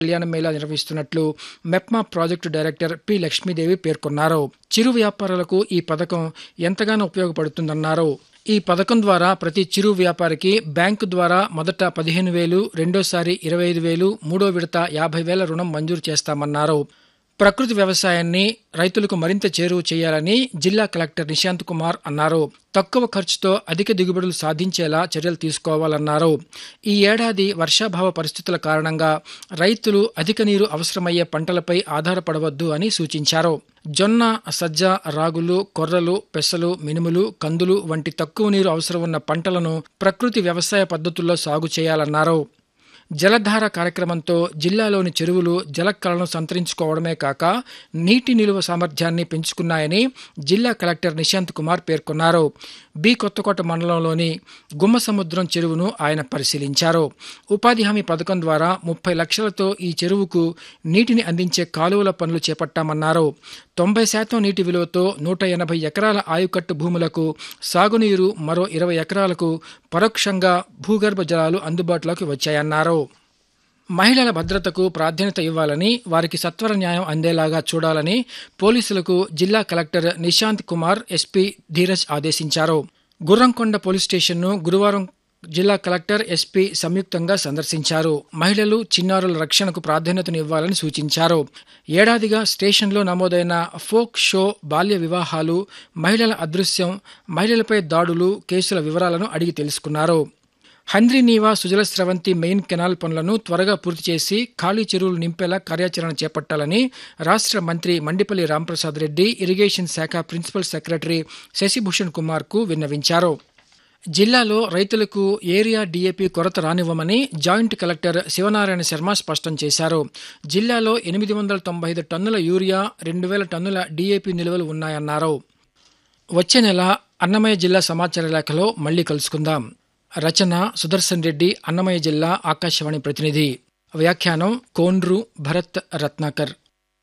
కళ్యాణ మేళా నిర్వహిస్తున్నట్లు MEPMA project director P Lakshmidevi పేర్కొన్నారు చిరు వ్యాపారులకు ఈ పథకం ఎంతగానో ఉపయోగపడుతుందన్నారు ఈ పథకం ద్వారా ప్రతి చిరు వ్యాపారికి బ్యాంకు ద్వారా మొదట పదిహేను వేలు రెండోసారి ఇరవై ఐదు వేలు మూడో విడత యాభై వేల రుణం మంజూరు చేస్తామన్నారు ప్రకృతి వ్యవసాయాన్ని రైతులకు మరింత చేరువ చేయాలని జిల్లా కలెక్టర్ నిశాంత్ కుమార్ అన్నారు తక్కువ ఖర్చుతో అధిక దిగుబడులు సాధించేలా చర్యలు తీసుకోవాలన్నారు ఈ ఏడాది వర్షాభావ పరిస్థితుల కారణంగా రైతులు అధిక నీరు అవసరమయ్యే పంటలపై ఆధారపడవద్దు అని సూచించారు జొన్న సజ్జ రాగులు కొర్రలు పెసలు మినుములు కందులు వంటి తక్కువ నీరు అవసరం ఉన్న పంటలను ప్రకృతి వ్యవసాయ పద్ధతుల్లో సాగు చేయాలన్నారు జలధార కార్యక్రమంతో జిల్లాలోని చెరువులు జలకళను సంతరించుకోవడమే కాక నీటి నిలువ సామర్థ్యాన్ని పెంచుకున్నాయని జిల్లా కలెక్టర్ నిశాంత్ కుమార్ పేర్కొన్నారు బి కొత్తకోట మండలంలోని గుమ్మసముద్రం చెరువును ఆయన పరిశీలించారు ఉపాధి హామీ పథకం ద్వారా ముప్పై లక్షలతో ఈ చెరువుకు నీటిని అందించే కాలువల పనులు చేపట్టామన్నారు తొంభై శాతం నీటి విలువతో నూట ఎనభై ఎకరాల ఆయుకట్టు భూములకు సాగునీరు మరో ఇరవై ఎకరాలకు పరోక్షంగా భూగర్భ జలాలు అందుబాటులోకి వచ్చాయన్నారు మహిళల భద్రతకు ప్రాధాన్యత ఇవ్వాలని వారికి సత్వర న్యాయం అందేలాగా చూడాలని పోలీసులకు జిల్లా కలెక్టర్ నిశాంత్ కుమార్ ఎస్పీ ధీరజ్ ఆదేశించారు గుర్రంకొండ పోలీస్ స్టేషన్ను గురువారం జిల్లా కలెక్టర్ ఎస్పీ సంయుక్తంగా సందర్శించారు మహిళలు చిన్నారుల రక్షణకు ప్రాధాన్యతను ఇవ్వాలని సూచించారు ఏడాదిగా స్టేషన్లో నమోదైన ఫోక్ షో బాల్య వివాహాలు మహిళల అదృశ్యం మహిళలపై దాడులు కేసుల వివరాలను అడిగి తెలుసుకున్నారు హంద్రీనీవా సుజల స్రవంతి మెయిన్ కెనాల్ పనులను త్వరగా పూర్తి చేసి ఖాళీ చెరువులు నింపేలా కార్యాచరణ చేపట్టాలని రాష్ట్ర మంత్రి మండిపల్లి రాంప్రసాద్ రెడ్డి ఇరిగేషన్ శాఖ ప్రిన్సిపల్ సెక్రటరీ శశిభూషణ్ కుమార్ కు విన్నవించారు జిల్లాలో రైతులకు ఏరియా డీఏపీ కొరత రానివ్వమని జాయింట్ కలెక్టర్ శివనారాయణ శర్మ స్పష్టం చేశారు జిల్లాలో ఎనిమిది వందల తొంభై ఐదు టన్నుల యూరియా రెండు వేల టన్నుల డీఏపీ నిల్వలు ఉన్నాయన్నారు వచ్చే నెల అన్నమయ్య జిల్లా సమాచార లేఖలో మళ్లీ కలుసుకుందాం రచన సుదర్శన్ రెడ్డి అన్నమయ్య జిల్లా ఆకాశవాణి ప్రతినిధి వ్యాఖ్యానం కోండ్రు భరత్ రత్నాకర్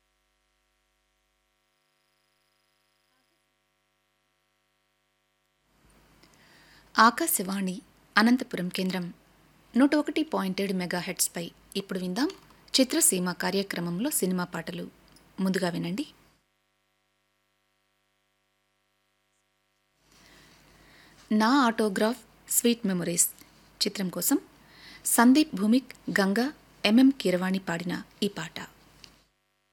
ఆకాశవాణి అనంతపురం కేంద్రం నూట ఒకటి పాయింట్ ఏడు మెగాహెట్స్పై ఇప్పుడు విందాం చిత్రసీమ కార్యక్రమంలో సినిమా పాటలు ముందుగా వినండి నా ఆటోగ్రాఫ్ స్వీట్ మెమొరీస్ చిత్రం కోసం సందీప్ భూమిక్ గంగా ఎంఎం కీరవాణి పాడిన ఈ పాట